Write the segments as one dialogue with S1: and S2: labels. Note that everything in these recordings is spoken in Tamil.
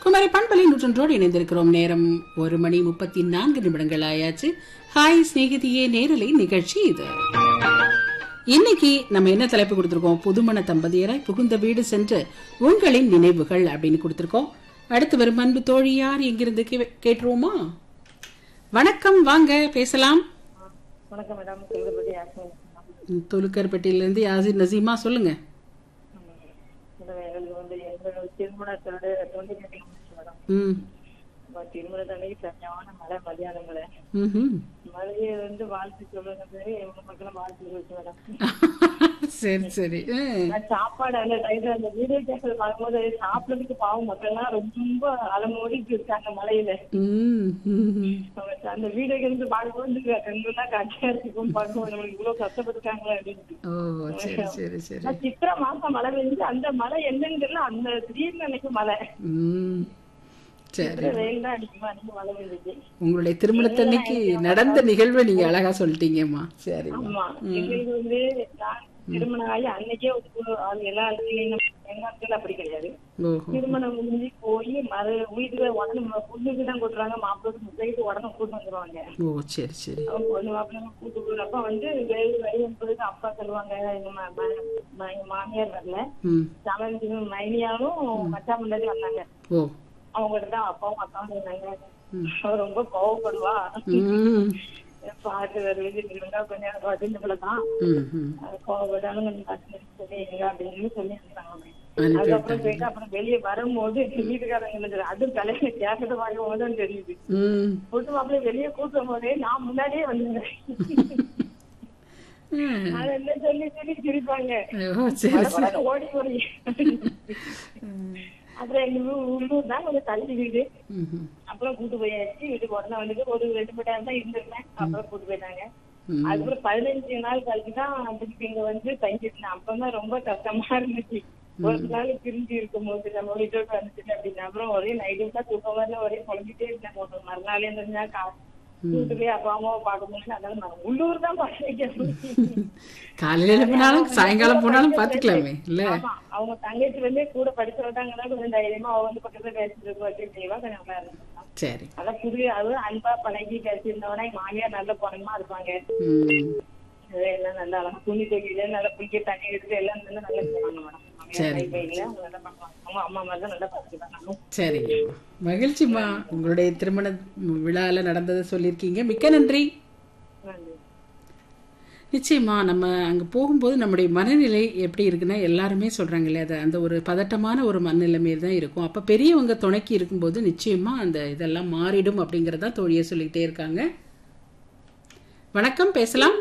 S1: குமரி பண்பலை நூற்றொன்றோடு இணைந்திருக்கிறோம் நேரம் ஒரு மணி முப்பத்தி நான்கு நிமிடங்கள் ஆயாச்சு ஹாய் சிநேகிதியே நேரலை நிகழ்ச்சி இது இன்னைக்கு நம்ம என்ன தலைப்பு கொடுத்திருக்கோம் புதுமண தம்பதியராய் புகுந்த வீடு சென்று உங்களின் நினைவுகள் அப்படின்னு கொடுத்திருக்கோம் அடுத்து வரும் அன்பு தோழி யார் எங்கிருந்து கே- கேட்டுருவோமா வணக்கம் வாங்க பேசலாம்
S2: வணக்கம் மேடம் சொல்லுபடி யாஸ்மின்
S1: தொழுக்கர்பட்டியிலிருந்து யாசிர் நசீமா சொல்லுங்க
S2: மேடம் எங்களுக்கு வந்து எங்களோட திருமணத்தோட டுவெண்ட்டி நைன்டீன் முடிச்சு மேடம்
S1: ம்
S2: நம்ம திருமணத்தன்னைக்கு சரியான மழை மதியானம் மழை
S1: ம்ஹும்.
S2: மழையை வந்து வாழ்த்து சொல்லுறது எங்க மக்களும் வாழ்த்து சொல்லிச்சு மேடம்
S1: சரி சரி ஆ.
S2: நான் சாப்பாடு அந்த டைம்ல அந்த வீடியோ கேட்கறது பார்க்கும்போது சாப்பிடறதுக்கு பாவம் மக்கள்லாம் ரொம்ப அலமோடிட்டு இருக்காங்க மழையில
S1: ம், ம்.
S2: அவங்க அந்த வீடியோ கேட்டு பார்க்கும்போது ரெண்டு தான் காட்சியா இருக்கும் பார்க்கும்போது நம்மளுக்கு இவ்வளவு கஷ்டப்பட்டுருக்காங்களே அப்படின்னு
S1: ஓ சரி சரி சரி
S2: நான் சித்திரை மாசம் மழை பெஞ்சு அந்த மழை என்னன்னு தெரியல அந்த திடீர்னு அன்னைக்கு மழை
S1: ம் சரி
S2: சித்திரை வெயில் தான் அடிக்குமா அன்னைக்கு மழை பெஞ்சுச்சு
S1: உங்களுடைய திருமணத்தன்னைக்கு நடந்த நிகழ்வை நீங்க அழகா சொல்லிட்டீங்கம்மா சரி
S2: ஆமா எங்களுக்கு வந்து நான் திருமணம் ஆகி அன்னைக்கே ஒரு ஆள் எல்லா இடத்துலயும் எங்க இடத்துல அப்படி கிடையாது
S1: ஓஹோ
S2: திருமணம் முடிஞ்சு போய் மறு வீட்டுல உடனே பொண்ணுக்கு தான் கூட்டுறாங்க மாப்பிள்ளைக்கு முத்தைக்கு உடனே கூட்டு வந்துருவாங்க
S1: ஓ சரி சரி
S2: அவங்க பொண்ணு மாப்பிள்ளை கூட்டு போறப்ப வந்து வெளியே வெளியே போயிட்டு அப்பா சொல்லுவாங்க எங்க ம- ம- ம- எங்க மாமியார் வரல
S1: ம்
S2: சமையல் மைனியாவும் மச்சா முன்னாடி வந்தாங்க
S1: ஓ
S2: அவங்கள்ட்ட தான் அப்பாவும் அக்காவும் இருந்தாங்க அவ ரொம்ப கோவப்படுவா
S1: ம்
S2: பாட்டு வருது இருந்தா கொஞ்சம் வசந்தப்புல தான்
S1: ம் ம்
S2: கோவப்படாலும் கொஞ்சம் கஷ்டம் சொல்லிடுங்க அப்படின்னு சொல்லி இருந்தாங்க
S1: அனுப்பி
S2: அதுக்கப்புறம் போயிட்டு அப்புறம் வெளியே வரும்போது வீட்டுக்காரங்க என்ன அதுவும் தலையில கேசட்டு வாங்கும் போது தான் தெரியுது
S1: ம்
S2: பொண்ணு மாப்பிள்ளை வெளியே கூட்டும் போதே நான் முன்னாடியே வந்துருந்தேன்
S1: ம்.
S2: அது என்ன சொல்லி சொல்லி சிரிப்பாங்க
S1: ஓ சரி சரி
S2: படபடன்னு ஓடி ஓடி அப்புறம் எங்க ஊ- உள்ளூர் தான் கொஞ்சம் தள்ளி வீடு
S1: ம்ஹும்.
S2: அப்புறம் கூட்டு போயாச்சு வீட்டுக்கு உடனே வந்துட்டு ஒரு ரெண்டு மணி நேரம் தான் இருந்திருந்தேன் அப்புறம் கூட்டு போயிட்டாங்க
S1: ம்.
S2: அதுக்கப்புறம் பதினஞ்சு நாள் கழிச்சு தான் திருப்பி இங்க வந்து தங்கிருந்தேன் அப்பதான் ரொம்ப கஷ்டமா இருந்துச்சு ஒரு நாள் பிரிஞ்சு இருக்கும் போது நம்ம வீட்டோட வந்துட்டு அப்படின்னு அப்புறம் ஒரே நைட்டு தான் தூக்கம் வரல ஒரே குழம்பிட்டே இருந்தேன் ஒரு மறுநாளே இருந்தா கா கூட்டு போய் அப்பா அம்மாவை பார்க்க முடியல அதனால நான் உள்ளூர் தான் பார்க்க வைக்கிறேன்
S1: காலையில எழுப்பினாலும் சாயங்காலம் போனாலும் பாத்துக்கலாமே இல்ல
S2: ஆமா அவங்க தங்கச்சி வந்து கூட படிச்சவட்டாங்கன்னா கொஞ்சம் தைரியமா அவ வந்து பக்கத்துல பேசிட்டு வச்சு தெளிவா கொஞ்சம் நல்லா இருந்துச்சு
S1: சரி
S2: அதான் புது அது அன்பா பழகி பேசியிருந்தவனா எங்க மாமியார் நல்ல பொண்ணமா இருப்பாங்க
S1: ம்
S2: அது எல்லாம் நல்லா அழகா துணி துவைக்கல நல்லா குளிக்க தண்ணி எடுத்து எல்லாம் நல்லா நல்லா செய்வாங்க மேடம்
S1: சரி.
S2: மாமியார் கை கையில அவங்க நல்லா பண்ணுவாங்க அவங்க அம்மா மாதிரி தான் நல்லா பார்த்துக்கிறாங்க
S1: சரிங்கம்மா மகிழ்ச்சிம்மா உங்களுடைய திருமண விழால நடந்ததை சொல்லியிருக்கீங்க மிக்க நன்றி
S2: நன்றி
S1: நிச்சயமா நம்ம அங்க போகும்போது நம்முடைய மனநிலை எப்படி இருக்குன்னா எல்லாருமே சொல்றாங்க இல்லையா அது அந்த ஒரு பதட்டமான ஒரு மனநிலைமையில தான் இருக்கும் அப்ப பெரியவங்க துணைக்கி இருக்கும்போது நிச்சயமா அந்த இதெல்லாம் மாறிடும் அப்படிங்கறதா தோழியை சொல்லிக்கிட்டே இருக்காங்க வணக்கம் பேசலாம்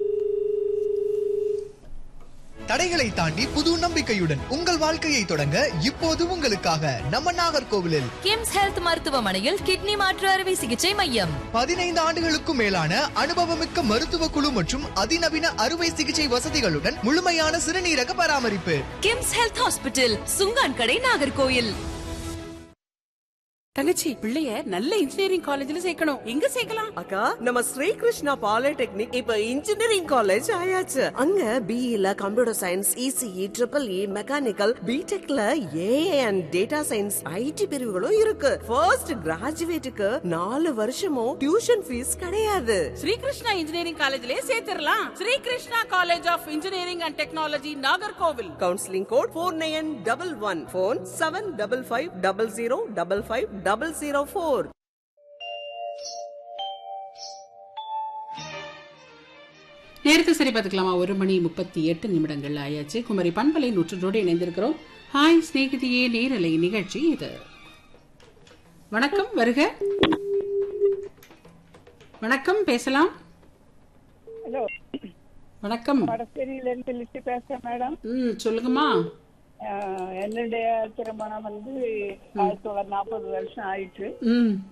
S3: தடைகளை தாண்டி புது நம்பிக்கையுடன் உங்கள் வாழ்க்கையை தொடங்க இப்போது உங்களுக்காக நம்ம நாகர்கோவிலில்
S4: கிம்ஸ் ஹெல்த் மருத்துவமனையில் கிட்னி மாற்று அறுவை சிகிச்சை மையம்
S3: பதினைந்து ஆண்டுகளுக்கும் மேலான அனுபவமிக்க மருத்துவ குழு மற்றும் அதிநவீன அறுவை சிகிச்சை வசதிகளுடன் முழுமையான சிறுநீரக பராமரிப்பு
S4: கிம்ஸ் ஹெல்த் ஹாஸ்பிட்டல் சுங்கான் கடை நாகர்கோயில்
S1: தங்கச்சி பிள்ளைய நல்ல இன்ஜினியரிங் காலேஜ்ல சேர்க்கணும் எங்க சேர்க்கலாம்
S5: அக்கா நம்ம ஸ்ரீ கிருஷ்ணா பாலிடெக்னிக் இப்ப இன்ஜினியரிங் காலேஜ் ஆயாச்சு அங்க பிஇல computer science ECE triple E mechanical பிடெக்ல AI and data science IT பிரிவுகளும் இருக்கு ஃபர்ஸ்ட் கிராஜுவேட்டுக்கு நாலு வருஷமும் டியூஷன் ஃபீஸ் கிடையாது
S6: ஸ்ரீகிருஷ்ணா இன்ஜினியரிங் காலேஜ்லயே சேர்த்திடலாம் Shri Krishna college of engineering and technology Nagercoil
S5: counselling code four nine double one phone seven double five double zero double five double zero four
S1: நேரத்தை சரி பார்த்துக்கலாமா ஒரு மணி முப்பத்தி எட்டு நிமிடங்கள் ஆயாச்சு குமரி பண்பலை நூற்றோடு இணைந்திருக்கிறோம் ஹாய் சிநேகிதியே நேரலை நிகழ்ச்சி இது வணக்கம் வருக வணக்கம் பேசலாம்
S2: ஹலோ
S1: வணக்கம்
S2: வடசேரியில இருந்து லிஸ்ட் பேசுறேன் மேடம்
S1: ம் சொல்லுங்கம்மா
S2: என்னுடைய திருமணம் வந்து ஆயிரத்தி தொள்ளாயிரத்தி நாற்பது வருஷம் ஆயிட்டு
S1: ம்